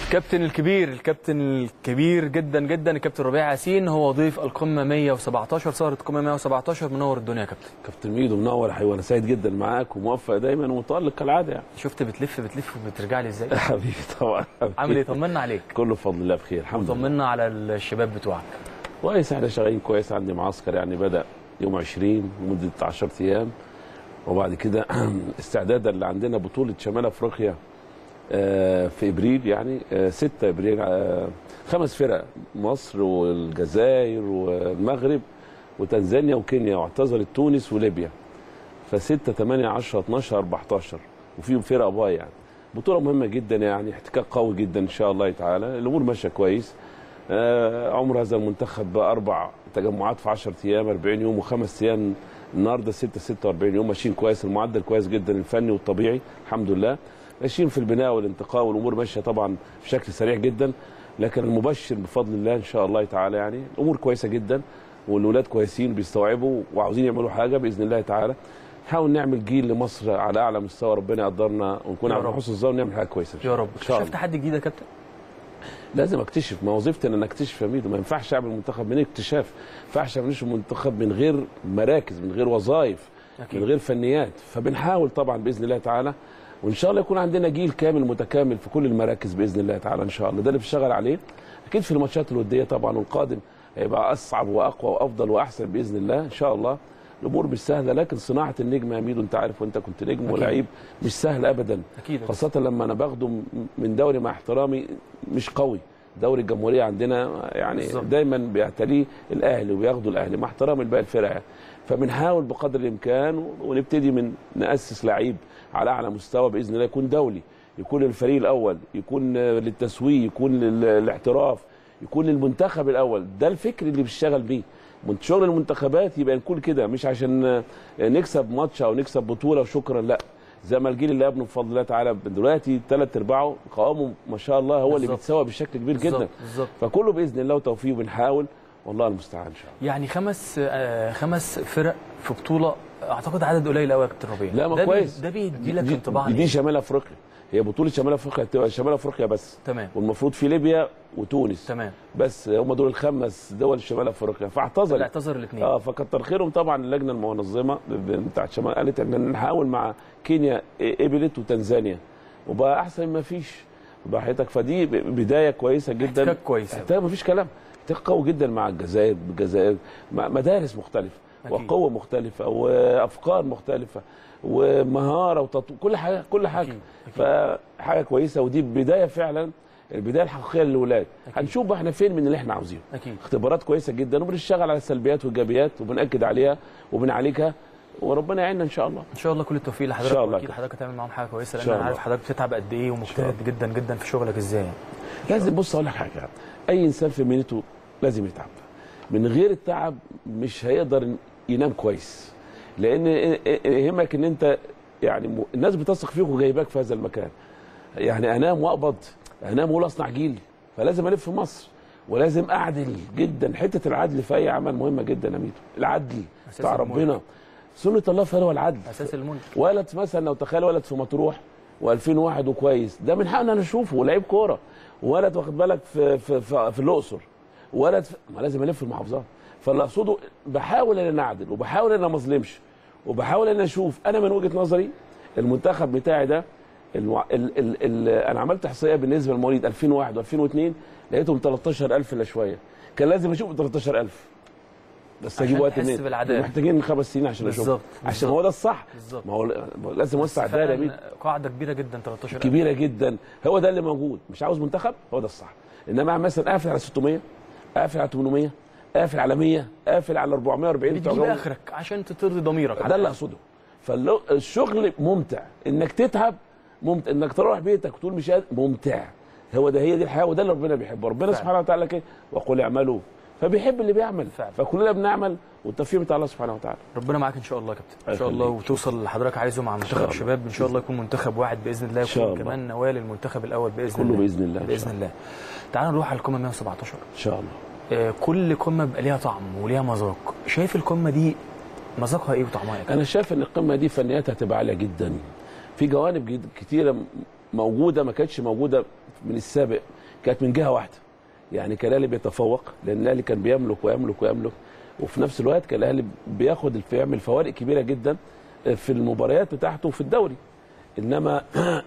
الكابتن الكبير الكابتن الكبير جدا جدا الكابتن ربيع ياسين هو ضيف القمه 117 سهره القمه 117 منور الدنيا يا كابتن كابتن ميدو منور حبيبي وانا سعيد جدا معاك وموفق دايما ومتالق كالعاده يعني شفت بتلف بتلف وبترجع لي ازاي حبيبي طبعا حبيبي. عامل ايه طمنا عليك كله بفضل الله بخير الحمد لله طمنا على الشباب بتوعك كويس احنا شغالين كويس عندي معسكر يعني بدا يوم 20 لمده 10 ايام وبعد كده استعدادا اللي عندنا بطوله شمال افريقيا آه، في ابريل يعني آه، 6 ابريل آه، خمس فرق مصر والجزائر والمغرب وتنزانيا وكينيا واعتذرت تونس وليبيا ف6 8 10 12 14 وفيهم فرق باي يعني بطوله مهمه جدا يعني احتكاك قوي جدا ان شاء الله تعالى الامور ماشيه كويس آه، عمر هذا المنتخب باربع تجمعات في 10 ايام 40 يوم وخمس ايام النهارده 6 46 يوم ماشيين كويس المعدل كويس جدا الفني والطبيعي الحمد لله ماشيين في البناء والانتقاء والامور ماشيه طبعا بشكل سريع جدا لكن المبشر بفضل الله ان شاء الله تعالى يعني الامور كويسه جدا والولاد كويسين بيستوعبوا وعاوزين يعملوا حاجه باذن الله تعالى نحاول نعمل جيل لمصر على اعلى مستوى ربنا يقدرنا ونكون يا على رب. حسن الظن ونعمل حاجه كويسه إن شاء يا الله. رب ان شاء الله شفت حد جديد يا كابتن لازم اكتشف ما وظيفتي ان انا اكتشف يا ميدو ما ينفعش اعمل منتخب من اكتشاف ما ينفعش اعمل منتخب من غير مراكز من غير وظائف أكيد. من غير فنيات فبنحاول طبعا باذن الله تعالى وان شاء الله يكون عندنا جيل كامل متكامل في كل المراكز باذن الله تعالى ان شاء الله ده اللي بنشتغل عليه اكيد في الماتشات الوديه طبعا والقادم هيبقى اصعب واقوى وافضل واحسن باذن الله ان شاء الله الامور مش سهله لكن صناعه النجم يا ميدو انت عارف وانت كنت نجم أكيد. ولعيب مش سهل ابدا اكيد خاصة لما أنا باخده م- من دوري مع احترامي مش قوي دوري الجمهورية عندنا يعني بالظبط. دايما بيعتليه الأهلي وبياخدوا الأهلي مع احترامي لباقي الفرق يعني. فبنحاول بقدر الإمكان و- ونبتدي من نأسس لعيب على أعلى مستوى بإذن الله يكون دولي يكون للفريق الأول يكون آه، للتسويق يكون للاحتراف يكون للمنتخب الأول ده الفكر اللي بيشتغل بيه من- شغل المنتخبات يبقى نكون كده مش عشان آه، نكسب ماتش أو نكسب بطولة وشكرا لا زي ما الجيل اللي قبله بفضل الله تعالى دلوقتي ثلاث ارباعه قوامه ما شاء الله هو اللي بالظبط. بيتساوى بشكل كبير جدا بالظبط بالظبط فكله باذن الله وتوفيق بنحاول والله المستعان ان شاء الله يعني خمس آه، خمس فرق في بطوله اعتقد عدد قليل قوي يا كابتن ربيع لا، ما ده بي- كويس. ده بيدي لك دي- انطباع عن دي إيه؟ شمال افريقيا هي بطوله شمال افريقيا هتبقى شمال افريقيا بس تمام والمفروض في ليبيا وتونس تمام بس هم دول الخمس دول شمال افريقيا اللي فاعتذر اعتذر الاثنين اه فكتر خيرهم طبعا اللجنه المنظمه بتاعت شمال قالت ان نحاول مع كينيا قبلت وتنزانيا وبقى احسن ما فيش براحتك فدي ب- بدايه كويسه جدا احتكاك كويس أوي. احتكاك مفيش كلام احتكاك قوي جدا مع الجزائر الجزائر مع مدارس مختلفه أكيد. وقوه مختلفه وافكار مختلفه ومهاره وتطو... كل حاجه كل حاجه أكيد. أكيد. فحاجه كويسه ودي بدايه فعلا البدايه الحقيقيه للولاد أكيد. هنشوف بقى احنا فين من اللي احنا عاوزينه اكيد اختبارات كويسه جدا وبنشتغل على السلبيات والايجابيات وبناكد عليها وبنعالجها وربنا يعيننا ان شاء الله ان شاء الله كل التوفيق لحضرتك إن شاء الله واكيد حضرتك هتعمل معاهم حاجه كويسه إن لان شاء انا عارف الله. حضرتك بتتعب قد ايه ومجتهد جدا جدا في شغلك ازاي لازم بص اقول لك حاجه اي انسان في مهنته لازم يتعب من غير التعب مش هيقدر ينام كويس لان يهمك ان انت يعني م- الناس بتثق فيك وجايباك في هذا المكان يعني انام واقبض انام واقول اصنع جيل فلازم الف في مصر ولازم اعدل جدا حته العدل في اي عمل مهمه جدا يا ميدو العدل أساس بتاع الملك. ربنا سنه الله فهو العدل اساس الملك ولد مثلا لو تخيل ولد في مطروح و2001 وكويس ده من حقنا نشوفه ولعيب كوره ولد واخد بالك في في في, في الاقصر ولد في ما لازم الف في المحافظات فاللي اقصده بحاول ان انا اعدل وبحاول ان انا ما اظلمش وبحاول ان انا اشوف انا من وجهه نظري المنتخب بتاعي ده الو... ال... ال... ال... انا عملت احصائيه بالنسبه لمواليد 2001 و2002 لقيتهم 13000 الا شويه كان لازم اشوف 13000 بس عشان اجيب وقت تحس منين بالعدالة. محتاجين خمس سنين عشان اشوف بالظبط، عشان بالظبط. هو ده الصح بالظبط ما هو لازم اوسع الدايره بيه فعلا قاعده كبيره جدا 13 كبيره جدا هو ده اللي موجود مش عاوز منتخب هو ده الصح انما مثلا قافل على 600 قافل على 800 قافل على 100 قافل على 440 بتوع بتجيب جو- اخرك عشان ترضي ضميرك ده اللي اقصده فالشغل ممتع انك تتعب ممتع انك تروح بيتك وتقول مش قادر ممتع هو ده هي دي الحياه وده اللي ربنا بيحبه ربنا فعلا. سبحانه وتعالى كده وقل اعملوا فبيحب اللي بيعمل فعلا. فكلنا بنعمل والتوفيق بتاع الله سبحانه وتعالى ربنا معاك ان شاء الله يا كابتن ان شاء يخليك. الله وتوصل اللي حضرتك عايزه مع منتخب الله. شباب ان شاء الله يكون منتخب واحد باذن الله إن شاء يكون الله. كمان نواه للمنتخب الاول باذن كله الله باذن الله إن باذن شاء الله تعال نروح على القمه 117 ان شاء الله آه، كل قمه بيبقى ليها طعم وليها مذاق شايف القمه دي مذاقها ايه وطعمها ايه انا شايف ان القمه دي فنياتها هتبقى عاليه جدا في جوانب جد- كتيره م- موجوده ما كانتش موجوده من السابق كانت من جهه واحده يعني كان الاهلي بيتفوق لان الاهلي كان بيملك ويملك ويملك وفي نفس الوقت كان الاهلي بياخد الف- بيعمل فوارق كبيره جدا في المباريات بتاعته في الدوري انما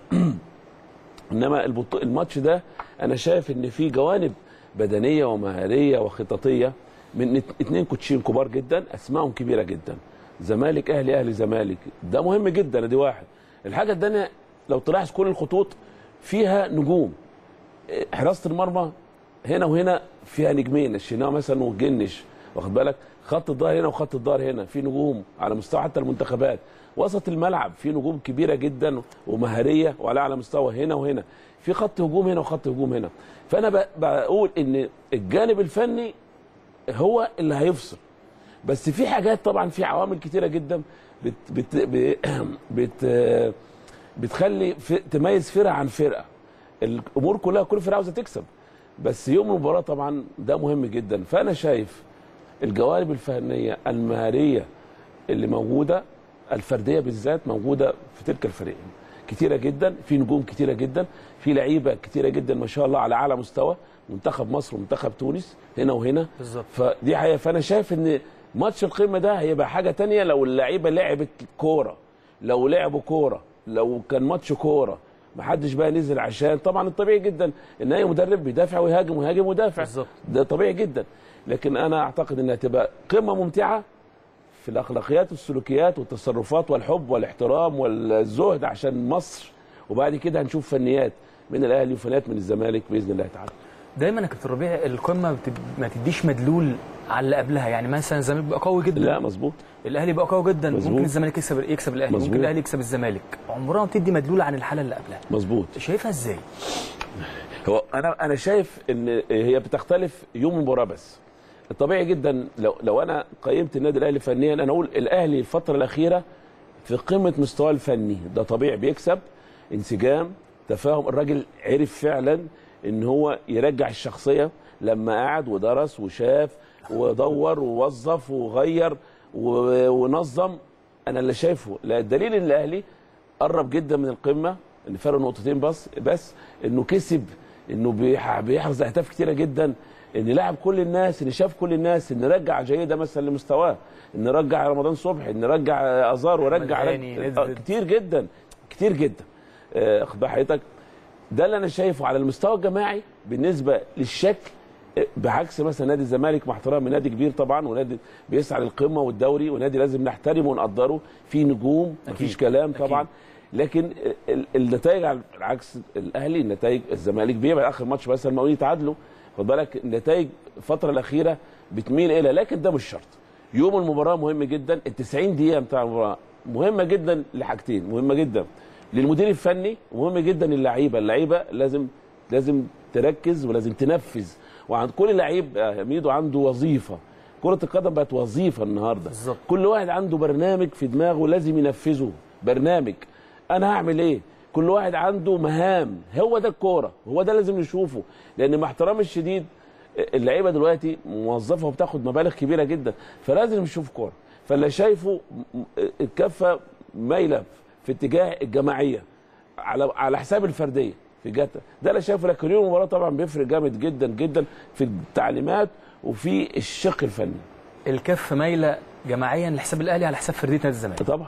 انما البطو... الماتش ده انا شايف ان في جوانب بدنيه ومهاريه وخططيه من ات- اتنين كوتشين كبار جدا اسمائهم كبيره جدا زمالك اهلي اهلي زمالك ده مهم جدا دي واحد الحاجه الثانيه لو تلاحظ كل الخطوط فيها نجوم إيه، حراسه المرمى هنا وهنا فيها نجمين الشناوي مثلا والجنش واخد بالك خط الظهر هنا وخط الظهر هنا في نجوم على مستوى حتى المنتخبات وسط الملعب في نجوم كبيره جدا ومهاريه وعلى على مستوى هنا وهنا في خط هجوم هنا وخط هجوم هنا فانا ب- بقول ان الجانب الفني هو اللي هيفصل بس في حاجات طبعا في عوامل كتيره جدا بت بت ب- بت بتخلي في تميز فرقه عن فرقه الامور كلها كل فرقه عاوزه تكسب بس يوم المباراه طبعا ده مهم جدا فانا شايف الجوانب الفنيه المهاريه اللي موجوده الفرديه بالذات موجوده في تلك الفريقين كتيره جدا في نجوم كتيره جدا في لعيبه كتيره جدا ما شاء الله على اعلى مستوى منتخب مصر ومنتخب تونس هنا وهنا بالظبط. فدي حقيقه فانا شايف ان ماتش القمه ده هيبقى حاجه تانية لو اللعيبه لعبت كوره لو لعبوا كوره لو كان ماتش كوره محدش بقى نزل عشان طبعا الطبيعي جدا ان اي مدرب بيدافع ويهاجم ويهاجم ويدافع بالظبط. ده طبيعي جدا لكن انا اعتقد انها تبقى قمه ممتعه في الاخلاقيات والسلوكيات والتصرفات والحب والاحترام والزهد عشان مصر وبعد كده هنشوف فنيات من الاهلي وفنيات من الزمالك باذن الله تعالى دايما يا كابتن ربيع القمه بت- ما تديش مدلول على اللي قبلها يعني مثلا الزمالك بيبقى قوي جدا لا مظبوط الاهلي بقى قوي جدا مظبوط. ممكن الزمالك يكسب يكسب الاهلي مظبوط. ممكن الاهلي يكسب الزمالك عمرها ما بتدي مدلول عن الحاله اللي قبلها مظبوط شايفها ازاي هو انا انا شايف ان هي بتختلف يوم المباراه بس الطبيعي جدا لو لو انا قيمت النادي الاهلي فنيا انا اقول الاهلي الفتره الاخيره في قمه مستواه الفني ده طبيعي بيكسب انسجام تفاهم الراجل عرف فعلا ان هو يرجع الشخصيه لما قعد ودرس وشاف ودور ووظف وغير و- ونظم انا اللي شايفه لا الدليل ان الاهلي قرب جدا من القمه ان فرق نقطتين بس بس انه كسب انه بيح- بيحرز اهداف كتيره جدا ان لعب كل الناس ان شاف كل الناس ان رجع جيده مثلا لمستواه ان رجع رمضان صبحي ان رجع ازار ورجع هاني، رج... نزل. آه، كتير جدا كتير جدا آه، خد بال حضرتك ده اللي انا شايفه على المستوى الجماعي بالنسبه للشكل آه، بعكس مثلا نادي الزمالك مع احترامي نادي كبير طبعا ونادي بيسعى للقمه والدوري ونادي لازم نحترمه ونقدره في نجوم مفيش كلام أكيد. طبعا لكن ال- النتائج على عكس الاهلي النتائج الزمالك بيبقى اخر ماتش مثلا المقاولين يتعادلوا خد بالك النتائج الفتره الاخيره بتميل الى لكن ده مش شرط يوم المباراه مهم جدا ال 90 دقيقه بتاع المباراه مهمه جدا لحاجتين مهمه جدا للمدير الفني ومهم جدا للعيبه اللعيبه لازم لازم تركز ولازم تنفذ وعند كل لعيب آه، ميدو عنده وظيفه كرة القدم بقت وظيفة النهارده بالظبط. كل واحد عنده برنامج في دماغه لازم ينفذه برنامج انا هعمل ايه كل واحد عنده مهام هو ده الكوره هو ده لازم نشوفه لان مع احترامي الشديد اللعيبه دلوقتي موظفه وبتاخد مبالغ كبيره جدا فلازم نشوف كوره فاللي شايفه م- م- الكفه مايله في اتجاه الجماعيه على على حساب الفرديه في جهه ده اللي شايفه لكن يوم المباراه طبعا بيفرق جامد جدا جدا في التعليمات وفي الشق الفني الكف مايله جماعيا لحساب الاهلي على حساب فرديه نادي الزمالك طبعا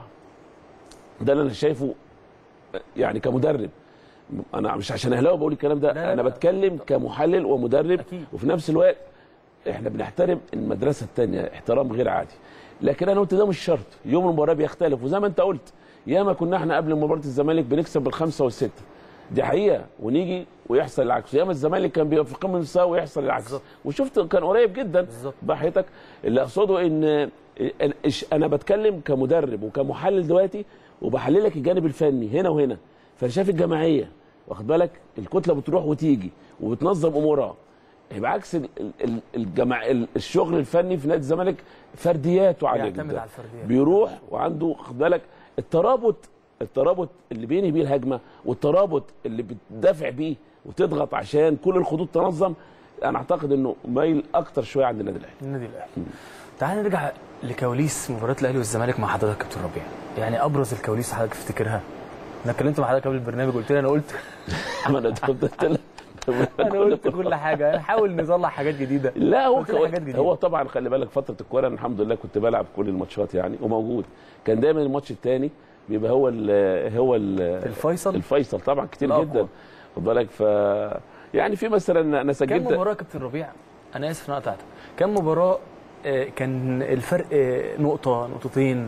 ده اللي انا شايفه يعني كمدرب انا مش عشان اهلاوي بقول الكلام ده لا، لا، انا لا. بتكلم كمحلل ومدرب أكيد. وفي نفس الوقت احنا بنحترم المدرسه الثانيه احترام غير عادي لكن انا قلت ده مش شرط يوم المباراه بيختلف وزي ما انت قلت ياما كنا احنا قبل مباراه الزمالك بنكسب بالخمسه والسته دي حقيقه ونيجي ويحصل العكس ياما الزمالك كان بيبقى في قمه المستوى ويحصل العكس بالظبط. وشفت كان قريب جدا بالظبط. بحياتك اللي اقصده ان إيش- انا بتكلم كمدرب وكمحلل دلوقتي وبحلل لك الجانب الفني هنا وهنا فانا شايف الجماعيه واخد بالك الكتله بتروح وتيجي وبتنظم امورها بعكس ال- ال- الجماع ال- الشغل الفني في نادي الزمالك فردياته عاليه بيعتمد جدا على الفرديات. بيروح وعنده خد بالك الترابط الترابط اللي بينهي بيه الهجمه والترابط اللي بتدافع بيه وتضغط عشان كل الخطوط تنظم انا اعتقد انه مايل اكتر شويه عند النادي الاهلي النادي الاهلي تعال نرجع لكواليس مباراه الاهلي والزمالك مع حضرتك كابتن ربيع يعني ابرز الكواليس حضرتك تفتكرها انا اتكلمت مع حضرتك قبل البرنامج قلت لي انا قلت ما انا قلت لك انا قلت كل حاجه نحاول نصلح حاجات جديده لا هو قلت لي حاجات جديدة. هو طبعا خلي بالك فتره الكوره أنا الحمد لله كنت بلعب كل الماتشات يعني وموجود كان دايما الماتش الثاني بيبقى هو ال هو ال الفيصل الفيصل طبعا كتير الأقوى. جدا خد بالك ف يعني في مثلا انا كم سجلت مباراه يا كابتن ربيع انا اسف ان انا قطعتك كم مباراه آه، كان الفرق آه، نقطه نقطتين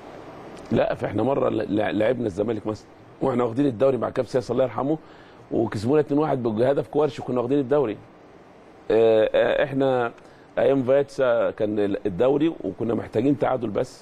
لا فاحنا مره لع- لعبنا الزمالك مثلا واحنا واخدين الدوري مع كابتن سياس الله يرحمه وكسبونا 2-1 بهدف كوارش وكنا واخدين الدوري آه، آه، احنا ايام فايتسا كان الدوري وكنا محتاجين تعادل بس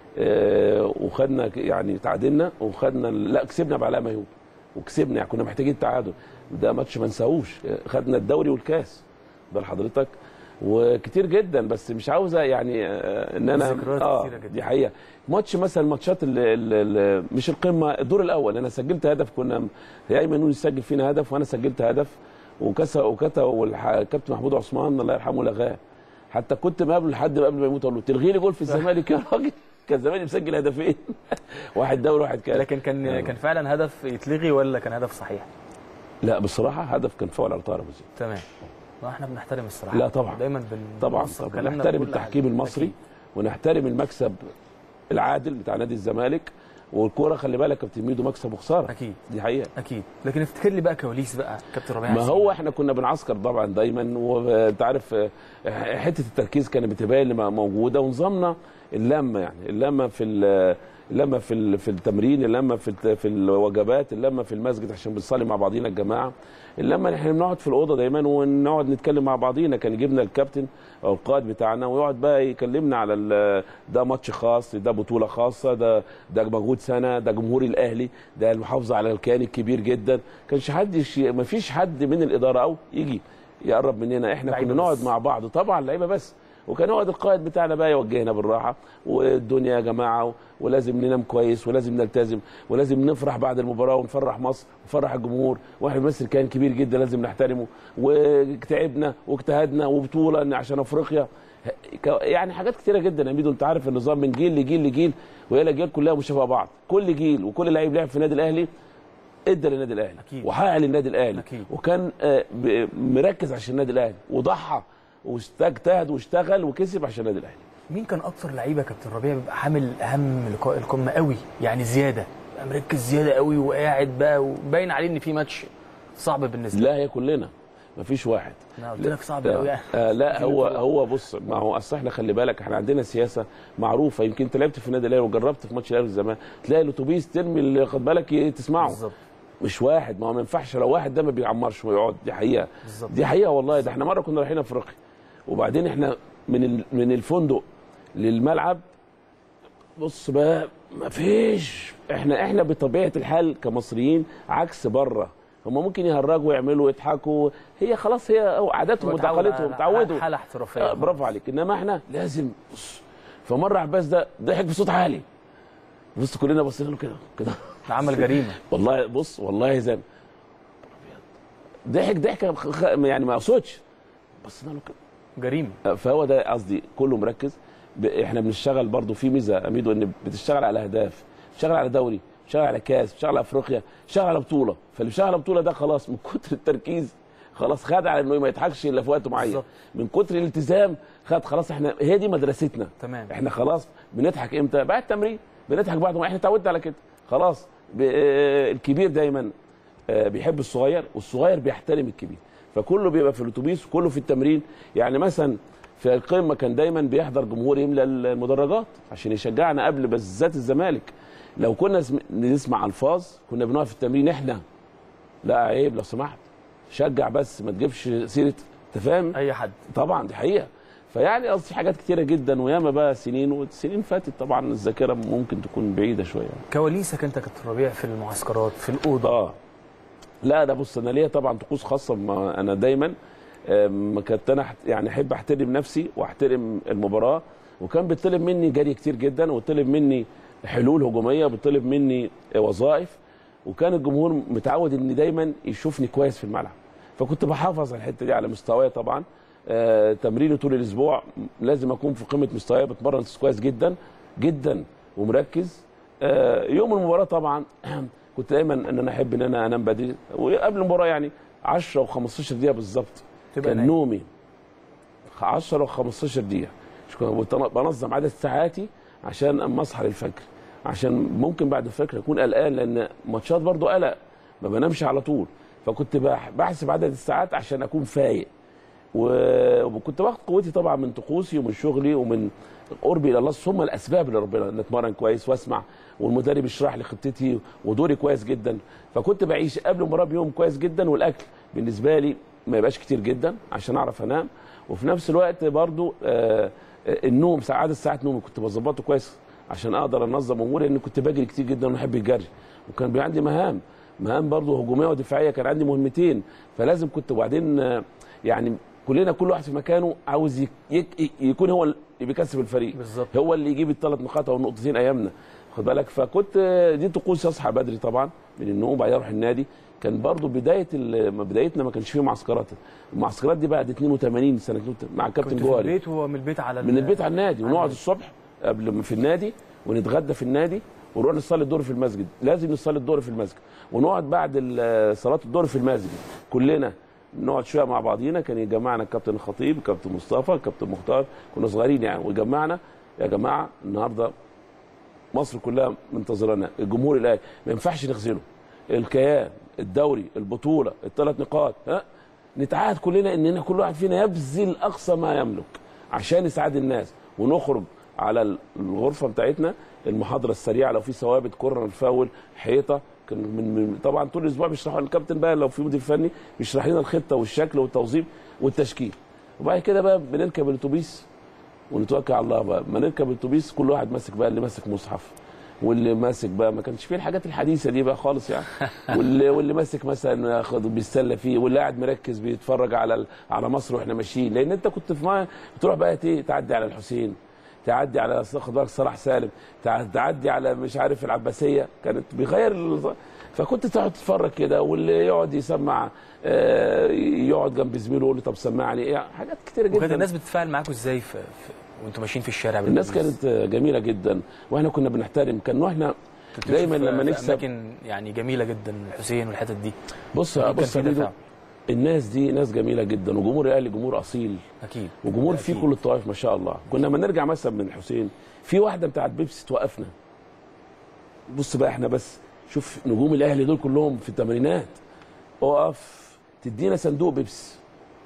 آه، وخدنا ك- يعني تعادلنا وخدنا لا كسبنا بعلاء ميهوب وكسبنا يعني كنا محتاجين تعادل ده ماتش ما نساهوش آه، خدنا الدوري والكاس ده لحضرتك وكتير جدا بس مش عاوزه يعني آه، ان انا ذكريات اه كتيرة جدا. دي حقيقه ماتش مثلا ماتشات ال ال ال مش القمه الدور الاول انا سجلت هدف كنا يا ايمن نوني سجل فينا هدف وانا سجلت هدف وكسا وكتا والكابتن محمود عثمان الله يرحمه لغاه حتى كنت مقابله لحد قبل ما يموت اقول له تلغي لي جول في الزمالك يا راجل كان زماني مسجل هدفين واحد دوري واحد كاس لكن كان كان فعلا هدف يتلغي ولا كان هدف صحيح لا بصراحه هدف كان فاول على طاهر ابو زيد تمام ما احنا بنحترم الصراحه لا طبعا. دايما بن طبعا بنوصل طبعا كلامنا نحترم بكل التحكيم حاجة. المصري أكيد. ونحترم المكسب العادل بتاع نادي الزمالك والكوره خلي بالك يا كابتن ميدو مكسب وخساره اكيد دي حقيقه اكيد لكن افتكر لي بقى كواليس بقى كابتن ربيع ما حسين. هو احنا كنا بنعسكر طبعا دايما وانت عارف آه، حته التركيز كانت بتبقى اللي موجوده ونظامنا اللمه يعني اللمه في ال- اللمه في ال- في التمرين اللمه في الت- في الوجبات اللمه في المسجد عشان بنصلي مع بعضينا الجماعه اللمه إن احنا بنقعد في الاوضه دايما ونقعد نتكلم مع بعضينا كان يجيبنا الكابتن او القائد بتاعنا ويقعد بقى يكلمنا على ال- ده ماتش خاص ده بطوله خاصه ده ده مجهود سنه ده جمهور الاهلي ده المحافظه على الكيان الكبير جدا كانش حد ما فيش حد من الاداره او يجي يقرب مننا احنا لعيبة كنا نقعد بس. مع بعض طبعا لعيبه بس وكان يقعد القائد بتاعنا بقى يوجهنا بالراحه والدنيا يا جماعه ولازم ننام كويس ولازم نلتزم ولازم نفرح بعد المباراه ونفرح مصر ونفرح الجمهور واحنا بنمثل كيان كبير جدا لازم نحترمه وتعبنا واجتهدنا وبطوله إن عشان افريقيا ك- يعني حاجات كتيره جدا يا ميدو انت عارف النظام من جيل لجيل لجيل وهي الاجيال كلها مش شبه بعض كل جيل وكل لعيب لعب في النادي الاهلي ادى للنادي الاهلي أكيد. وحقق للنادي الاهلي أكيد. وكان آه، ب- مركز عشان النادي الاهلي وضحى واجتهد واشتغل وكسب عشان النادي الاهلي مين كان اكتر لعيبه يا كابتن ربيع بيبقى حامل اهم لقاء القمه قوي يعني زياده بيبقى مركز زياده قوي وقاعد بقى وباين عليه ان في ماتش صعب بالنسبه له لا هي كلنا مفيش واحد انا قلت لك صعب قوي يعني آه لا هو هو بص ما هو اصل احنا خلي بالك احنا عندنا سياسه معروفه يمكن انت لعبت في النادي الاهلي وجربت في ماتش الاهلي زمان تلاقي الاتوبيس ترمي اللي خد بالك ي- تسمعه بالظبط مش واحد ما هو ما ينفعش لو واحد ده ما بيعمرش ويقعد دي حقيقه بالظبط. دي حقيقه والله ده احنا مره كنا رايحين افريقيا وبعدين احنا من ال- من الفندق للملعب بص بقى ما فيش احنا احنا بطبيعه الحال كمصريين عكس بره هم ممكن يهرجوا ويعملوا ويضحكوا هي خلاص هي عاداتهم هو اتعود وتقاليدهم على اتعودوا حاله احترافيه آه، برافو عليك انما احنا لازم بص فمره عباس ده ضحك بصوت عالي بص كلنا بصينا له كده كده ده عمل جريمه والله بص والله زي ضحك ضحكه خ- خ- يعني ما اقصدش بصينا له كده جريمه فهو ده قصدي كله مركز ب- احنا بنشتغل برضو في ميزه اميدو ان بتشتغل على اهداف بتشتغل على دوري بتشتغل على كاس بتشتغل على افريقيا بتشتغل على بطوله فاللي بيشتغل على بطوله ده خلاص من كتر التركيز خلاص خد على انه ما يضحكش الا في وقت معين بالظبط. من كتر الالتزام خد خلاص احنا هي دي مدرستنا تمام. احنا خلاص بنضحك امتى بعد التمرين بنضحك بعد ما احنا اتعودنا على كده خلاص ب- آه، الكبير دايما آه، بيحب الصغير والصغير بيحترم الكبير فكله بيبقى في الاتوبيس وكله في التمرين يعني مثلا في القمه كان دايما بيحضر جمهور يملى المدرجات عشان يشجعنا قبل بالذات الزمالك لو كنا سم- نسمع الفاظ كنا بنقف في التمرين احنا لا عيب لو سمحت شجع بس ما تجيبش سيره انت فاهم اي حد طبعا دي حقيقه فيعني قصدي حاجات كتيره جدا وياما بقى سنين والسنين فاتت طبعا الذاكره ممكن تكون بعيده شويه كواليسك انت كابتن ربيع في المعسكرات في الاوضه اه لا ده بص انا ليا طبعا طقوس خاصه ما انا دايما آم، كنت انا أحت- يعني احب احترم نفسي واحترم المباراه وكان بيطلب مني جري كتير جدا وطلب مني حلول هجوميه وبيطلب مني وظائف وكان الجمهور متعود ان دايما يشوفني كويس في الملعب فكنت بحافظ على الحته دي على مستواي طبعا آه تمريني طول الاسبوع لازم اكون في قمه مستواي بتمرن كويس جدا جدا ومركز آه يوم المباراه طبعا كنت دايما ان انا احب ان انا انام بدري وقبل المباراه يعني 10 و15 دقيقه بالظبط تبقى كان نايم. نومي 10 و15 دقيقه مش كنت بنظم عدد ساعاتي عشان اما اصحى للفجر عشان ممكن بعد الفجر اكون قلقان لان ماتشات برضو قلق ما بنامش على طول فكنت بح- بحسب عدد الساعات عشان اكون فايق و- وكنت باخد قوتي طبعا من طقوسي ومن شغلي ومن قربي الى الله ثم الاسباب اللي ربنا ان اتمرن كويس واسمع والمدرب يشرح لي خطتي ودوري كويس جدا فكنت بعيش قبل المباراه بيوم كويس جدا والاكل بالنسبه لي ما يبقاش كتير جدا عشان اعرف انام وفي نفس الوقت برضو آه، آه، النوم ساعة- عدد ساعات نومي كنت بظبطه كويس عشان اقدر انظم اموري لان كنت بجري كتير جدا وبحب الجري وكان بيبقى عندي مهام مهام برضو هجوميه ودفاعيه كان عندي مهمتين فلازم كنت وبعدين آه، يعني كلنا كل واحد في مكانه عاوز يك يك يكون هو اللي بيكسب الفريق بالظبط. هو اللي يجيب الثلاث نقاط او النقطتين ايامنا خد بالك فكنت آه، دي طقوسي اصحى بدري طبعا من النوم وبعدين اروح النادي كان برضو بدايه ال- ما بدايتنا ما كانش فيه معسكرات المعسكرات دي بعد 82 سنه كنت مع كنت الكابتن في جوهري البيت ومن البيت على من البيت على النادي ونقعد النادي. الصبح قبل ما في النادي ونتغدى في النادي ونروح نصلي الظهر في المسجد لازم نصلي الظهر في المسجد ونقعد بعد ال- صلاه الظهر في المسجد كلنا نقعد شويه مع بعضينا كان يجمعنا الكابتن الخطيب الكابتن مصطفى الكابتن مختار كنا صغيرين يعني ويجمعنا يا جماعه النهارده مصر كلها منتظرانا الجمهور الاهلي ما ينفعش نخذله الكيان الدوري البطوله الثلاث نقاط ها نتعاهد كلنا اننا كل واحد فينا يبذل اقصى ما يملك عشان يساعد الناس ونخرج على الغرفه بتاعتنا المحاضره السريعه لو في ثوابت كورنر فاول حيطه كان من, من طبعا طول الاسبوع بيشرحوا لنا الكابتن بقى لو في مدير فني بيشرح لنا الخطه والشكل والتوظيف والتشكيل وبعد كده بقى بنركب الاتوبيس ونتوكل على الله بقى ما نركب الاتوبيس كل واحد ماسك بقى اللي ماسك مصحف واللي ماسك بقى ما كانش فيه الحاجات الحديثه دي بقى خالص يعني واللي واللي ماسك مثلا ياخد بيتسلى فيه واللي قاعد مركز بيتفرج على ال- على مصر واحنا ماشيين لان انت كنت في ما بتروح بقى ايه تعدي على الحسين تعدي على خد بالك صلاح سالم تع- تعدي على مش عارف العباسيه كانت بيغير ال- فكنت تقعد تتفرج كده واللي يقعد يسمع آه، يقعد جنب زميله يقول له طب سمعني ايه حاجات كتيره جدا وكانت الناس بتتفاعل معاكم ازاي في, في وانتوا ماشيين في الشارع الناس بالأتوبيس؟ كانت جميله جدا واحنا كنا بنحترم كان احنا كنت دايما بتشوف لما في نكسب اماكن يعني جميله جدا الحسين والحتت دي بص أكيد كان بص في يا ميدو دفاع. الناس دي ناس جميله جدا وجمهور الاهلي جمهور اصيل اكيد وجمهور فيه أكيد. كل الطوائف ما شاء الله كنا لما نرجع مثلا من الحسين في واحده بتاعت بيبسي توقفنا بص بقى احنا بس شوف نجوم الاهلي دول كلهم في الثمانينات اقف تدينا صندوق بيبسي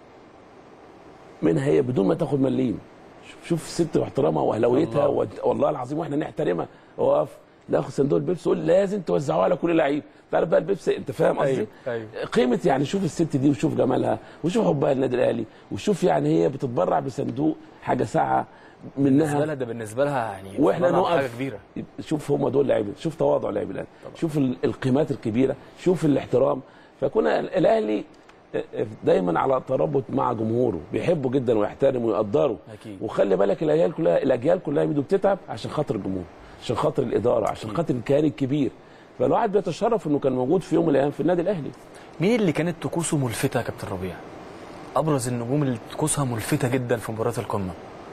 منها هي بدون ما تاخد مليم شوف شوف ست واحترامها واهلاويتها الله. ود- والله العظيم واحنا نحترمها اقف ناخد صندوق البيبسي قول لازم توزعوه على كل لعيب تعرف بقى البيبسي انت فاهم قصدي ايوه ايوه قيمه يعني شوف الست دي وشوف جمالها وشوف حبها للنادي الاهلي وشوف يعني هي بتتبرع بصندوق حاجه ساعه بالنسبه منها لها ده بالنسبه لها يعني واحنا طبعاً حاجه نقف كبيره شوف هم دول لعيبه شوف تواضع لاعبي الاهلي شوف ال- القيمات الكبيره شوف الاحترام فكنا ال- الاهلي دايما على ترابط مع جمهوره بيحبه جدا ويحترمه ويقدره اكيد وخلي بالك الاجيال كلها الاجيال كلها بيدو بتتعب عشان خاطر الجمهور عشان خاطر الاداره عشان خاطر الكيان الكبير فالواحد بيتشرف انه كان موجود في يوم من الايام في النادي الاهلي مين اللي كانت طقوسه ملفته يا كابتن ربيع؟ ابرز النجوم اللي طقوسها ملفته جدا في مباراه القمه.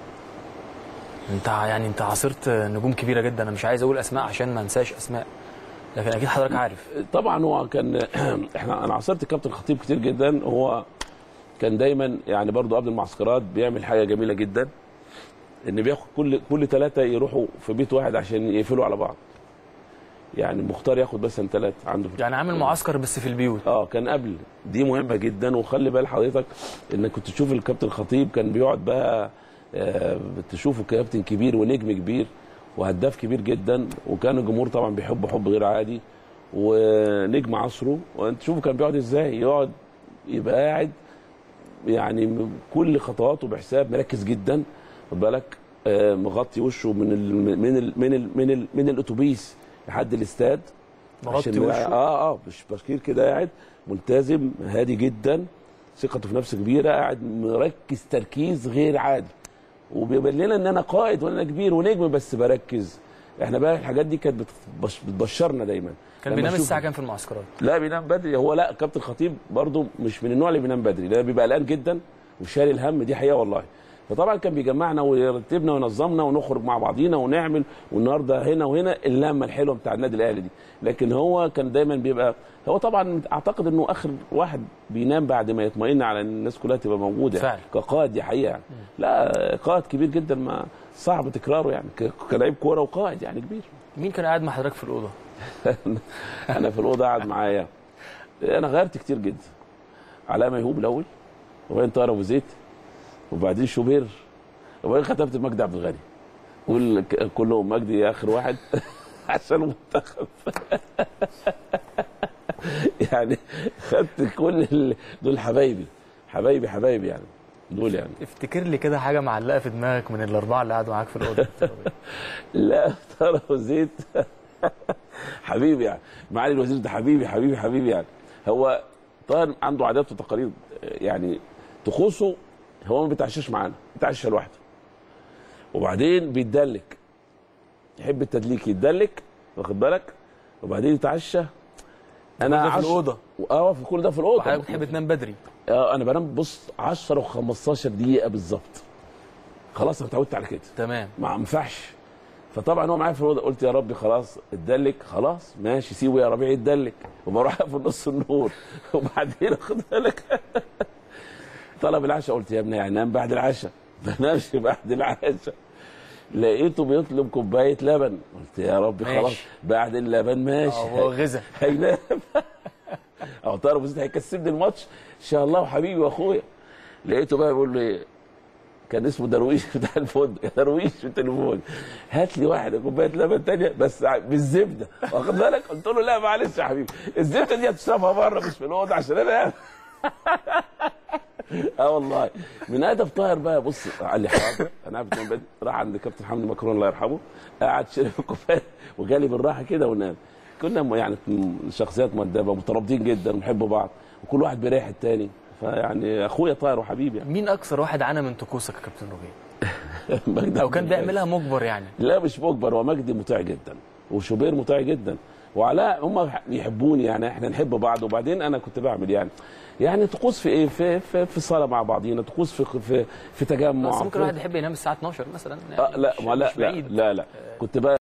انت ع- يعني انت عاصرت نجوم كبيره جدا انا مش عايز اقول اسماء عشان ما انساش اسماء لكن اكيد حضرتك عارف طبعا هو كان احنا انا عاصرت الكابتن خطيب كتير جدا هو كان دايما يعني برضو قبل المعسكرات بيعمل حاجه جميله جدا ان بياخد كل كل ثلاثه يروحوا في بيت واحد عشان يقفلوا على بعض يعني مختار ياخد مثلا ثلاثه عنده في يعني عامل معسكر بس في البيوت اه كان قبل دي مهمه جدا وخلي بال حضرتك انك كنت تشوف الكابتن خطيب كان بيقعد بقى آه، تشوفه كابتن كبير ونجم كبير وهداف كبير جدا وكان الجمهور طبعا بيحبه حب غير عادي ونجم عصره وانت شوفه كان بيقعد ازاي يقعد يبقى قاعد يعني كل خطواته بحساب مركز جدا خد بالك آه، مغطي وشه من ال من ال من ال من, ال من الاتوبيس لحد الاستاد مغطي عشان- وشه اه اه مش بشكير كده قاعد ملتزم هادي جدا ثقته في نفسه كبيره قاعد مركز تركيز غير عادي وبيبين لنا ان انا قائد وانا كبير ونجم بس بركز احنا بقى الحاجات دي كانت بتبش- بتبشرنا دايما كان لما بينام نشوف- الساعه كام في المعسكرات؟ لا بينام بدري هو لا كابتن خطيب برضو مش من النوع اللي بينام بدري لان بيبقى قلقان جدا وشايل الهم دي حقيقه والله فطبعا كان بيجمعنا ويرتبنا وينظمنا ونخرج مع بعضينا ونعمل والنهارده هنا وهنا اللمه الحلوه بتاع النادي الاهلي دي لكن هو كان دايما بيبقى هو طبعا اعتقد انه اخر واحد بينام بعد ما يطمئن على ان الناس كلها تبقى موجوده فعلا. كقائد دي حقيقه يعني. لا قائد كبير جدا ما صعب تكراره يعني ك- كلاعب كوره وقائد يعني كبير مين كان قاعد مع حضرتك في الاوضه انا في الاوضه قاعد معايا انا غيرت كتير جدا علاء ميهوب الاول وبعدين طاهر ابو زيد وبعدين شوبير وبعدين ختمت مجدي عبد الغني كل كلهم مجدي اخر واحد عشان المنتخب يعني خدت كل ال... دول حبايبي حبايبي حبايبي يعني دول يعني افتكر لي كده حاجه معلقه في دماغك من الاربعه اللي قعدوا معاك في الاوضه يا كابتن ربيع. لا طاهر ابو زيد حبيبي يعني معالي الوزير ده حبيبي حبيبي حبيبي يعني هو طاهر عنده عادات وتقاليد يعني طقوسه هو ما بيتعشاش معانا بيتعشى لوحده وبعدين بيتدلك يحب التدليك يتدلك واخد بالك وبعدين يتعشى انا ده في عش- الأوضة. اه في كل ده في الاوضه وحضرتك بتحب تنام بدري اه انا بنام بص 10 و15 دقيقه بالظبط خلاص انا اتعودت على كده تمام ما ينفعش فطبعا هو معايا في الاوضه قلت يا ربي خلاص اتدلك خلاص ماشي سيبه يا ربيع يتدلك وبروح في نص النور وبعدين خد بالك طلب العشاء قلت يا ابني يعني نام بعد العشاء ما نامش بعد العشاء لقيته بيطلب كوبايه لبن قلت يا ربي ماشي. خلاص بعد اللبن ماشي اه هو غذا هينام او طارق أبو زيد هيكسبني الماتش ان شاء الله وحبيبي واخويا لقيته بقى بيقول لي كان اسمه درويش بتاع الفندق يا درويش في التليفون هات لي واحده كوبايه لبن تانية بس بالزبده واخد بالك قلت له لا معلش يا حبيبي الزبده دي هتشربها بره مش في الاوضه عشان انا اه والله من ادب طاهر بقى بص قال لي حاضر انا قاعد في البيت راح عند كابتن حمدي مكرون الله يرحمه قعد شرب الكوبايه وجالي بالراحه كده ونام كنا م- يعني م- شخصيات مؤدبه مترابطين جدا ونحب بعض وكل واحد بيريح التاني فيعني اخويا طاهر وحبيبي يعني مين اكثر واحد عانى من طقوسك يا كابتن ربيع مجدي او عبد كان الغني. بيعملها مجبر يعني لا مش مجبر هو مجدي مطيع جدا وشوبير مطيع جدا وعلاء هم بيحبوني يعني احنا نحب بعض وبعدين انا كنت بعمل يعني يعني طقوس في ايه في في, في صلاه مع بعضينا طقوس في في في تجمع بس ممكن في- الواحد يحب ينام الساعه 12 مثلا يعني آه لا مش- ما لا مش لا, بعيد. لا لا كنت بقى